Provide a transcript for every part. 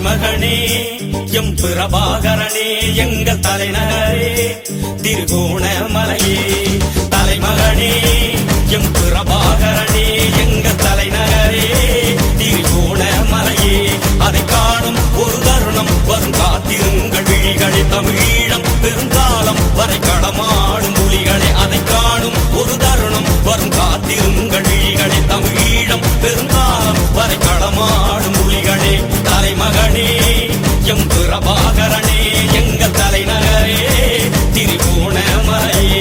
தலைமகனே M பிரபாகரனே எங்கள் தலைநகரே திருகோணமலையே தலைமகனே M பிரபாகரனே எங்கள் தலைநகரே திருகோணமலையே அதை காணும் ஒரு தருணம் வரும் காத்திருங்கள் விழிகளே தமிழீழம் பெருங்காலம் வரை களமாடும் புலிகளே அதை காணும் ஒரு தருணம் வரும் காத்திருங்கள் விழிகளே தமிழீழம் பெருங்காலம் வரை களமாடும் புலிகளே தலைமகனே எம் பிரபாகரனே எங்கள் தலைநகரே திருகோணமலையே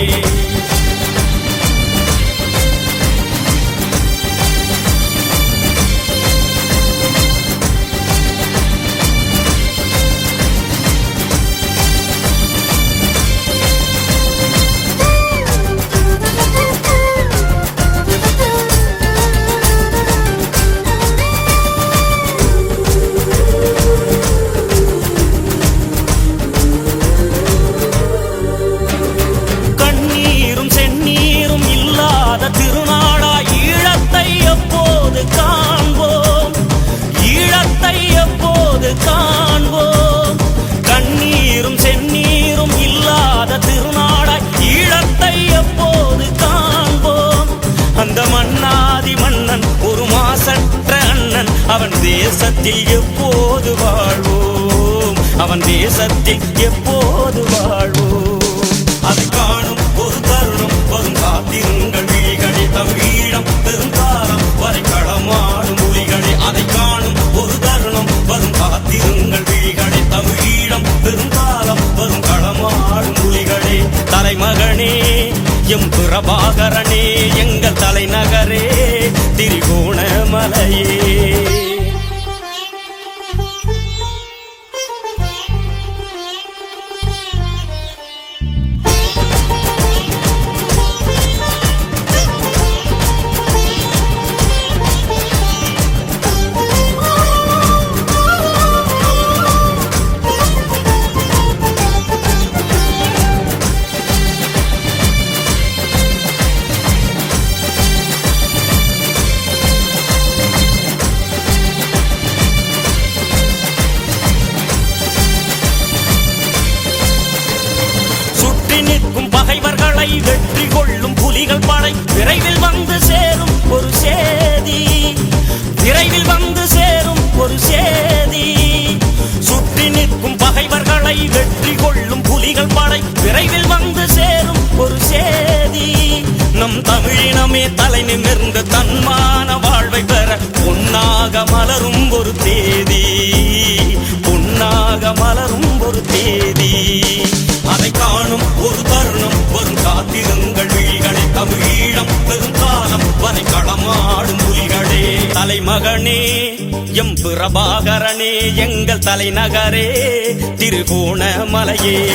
கண்ணீரும் செந்நீரும் இல்லாத திருநாளா ஈழத்தை எப்போது காண்போம் ஈழத்தை எப்போது காண்போம் கண்ணீரும் செந்நீரும் இல்லாத திருநாளா ஈழத்தை எப்போது காண்போம் அந்த மன்னாதி மன்னன் ஒரு மாசற்ற அண்ணன் அவன் தேசத்தில் எப்போது வாழ்வோம் அவன் தேசத்தில் எப்போது வாழ்வோம் அதை காணும் ஒரு தருணம் வரும் காத்திருங்கள் விழிகளே தமிழீழம் பெருங்காலம் வரை களமாடும் மொழிகளே அதை காணும் ஒரு தருணம் வரும் காத்திருங்கள் விழிகளே தமிழீழம் பெருங்காலம் வரும் களமாடும் மொழிகளே தலைமகனே எம் பிரபாகரனே எங்கள் தலைநகரே திரிகோணமலையே சுற்றி நிற்கும் பகைவர்களை வெற்றி கொள்ளும் புலிகள் படை விரைவில் வந்து சேரும் ஒரு சேதி விரைவில் வந்து சேரும் ஒரு சேதி சுற்றி நிற்கும் பகைவர்களை வெற்றி கொள்ளும் புலிகள் படை விரைவில் வந்து சேரும் ஒரு சேதி நம் தமிழினமே தலை நிமிர்ந்து தன்மான வாழ்வை பெற பொன்னாக மலரும் ஒரு தேதி பொன்னாக மலரும் ஒரு தேதி அதை காணும் ஒரு தருணம் வரும் காத்திருங்கள் விழிகளே தமிழீழம் பெருங்காலம் வரை களமாடும் புலிகளே தலைமகனே எம் பிரபாகரனே எங்கள் தலைநகரே திருகோணமலையே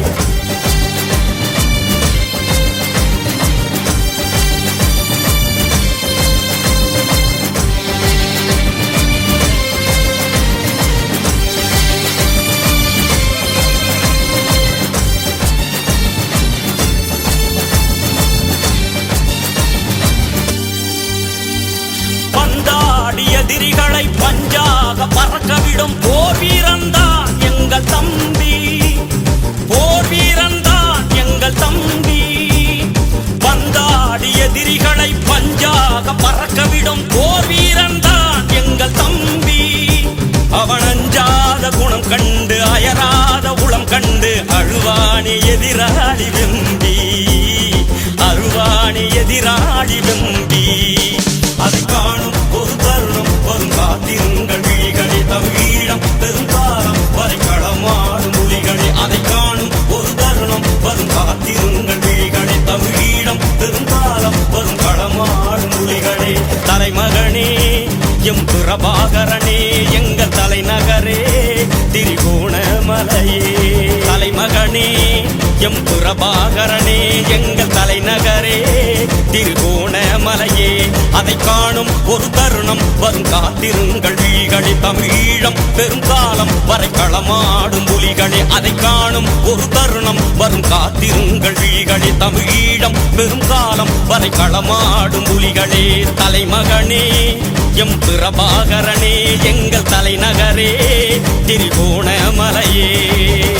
பந்தாடி எதிரிகளை பஞ்சாக பறக்கவிடும் போர் வீரன்தான் எங்கள் தம்பி போர் வீரன்தான் எங்கள் தம்பி பந்தாடி எதிரிகளை பஞ்சாக பறக்கவிடும் போர் வீரன்தான் எங்கள் தம்பி அவன் அஞ்சாத குணம் கண்டு அயராத உளம் கண்டு அழுவானி எதிராளி வெம்பி அருவாணி எதிராளி வெம்பி அதை காணும் ஒரு தருணம் வரும் காத்திருங்கள் விழிகளே தமிழீழம் பெருங்காலம் வரை களமாடும் மொழிகளே அதை காணும் ஒரு தருணம் வரும் காத்திருங்கள் விழிகளே தமிழீழம் பெருங்காலம் வரும் களமாடும் மொழிகளே தலைமகனே எம் பிரபாகரனே எங்கள் தலைநகரே திரிகோணமலையே தலைமகனே எம் பிரபாகரனே எங்கள் தலைநகரே திருகோணமலையே அதை காணும் ஒரு தருணம் வரும் காத்திருங்கள் விழிகளே தமிழீழம் பெருங்காலம் வரை களமாடும் புலிகளே அதை காணும் ஒரு தருணம் வரும் காத்திருங்கள் விழிகளே தமிழீழம் பெருங்காலம் வரை களமாடும் புலிகளே தலைமகனே எம் பிரபாகரனே எங்கள் தலைநகரே திரிகோணமலையே